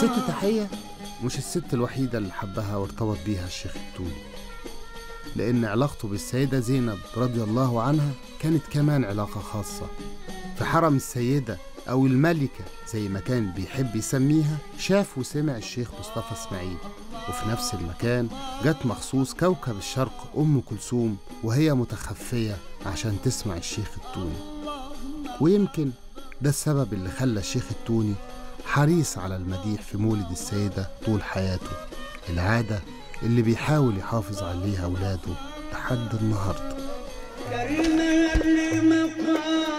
الست تحية مش الست الوحيدة اللي حبها وارتبط بيها الشيخ التوني لأن علاقته بالسيدة زينب رضي الله عنها كانت كمان علاقة خاصة في حرم السيدة أو الملكة زي ما كان بيحب يسميها شاف وسمع الشيخ مصطفى إسماعيل وفي نفس المكان جت مخصوص كوكب الشرق أم كلثوم وهي متخفية عشان تسمع الشيخ التوني ويمكن ده السبب اللي خلى الشيخ التوني حريص على المديح في مولد السيدة طول حياته العادة اللي بيحاول يحافظ عليها أولاده لحد النهارده كريم اللي مقام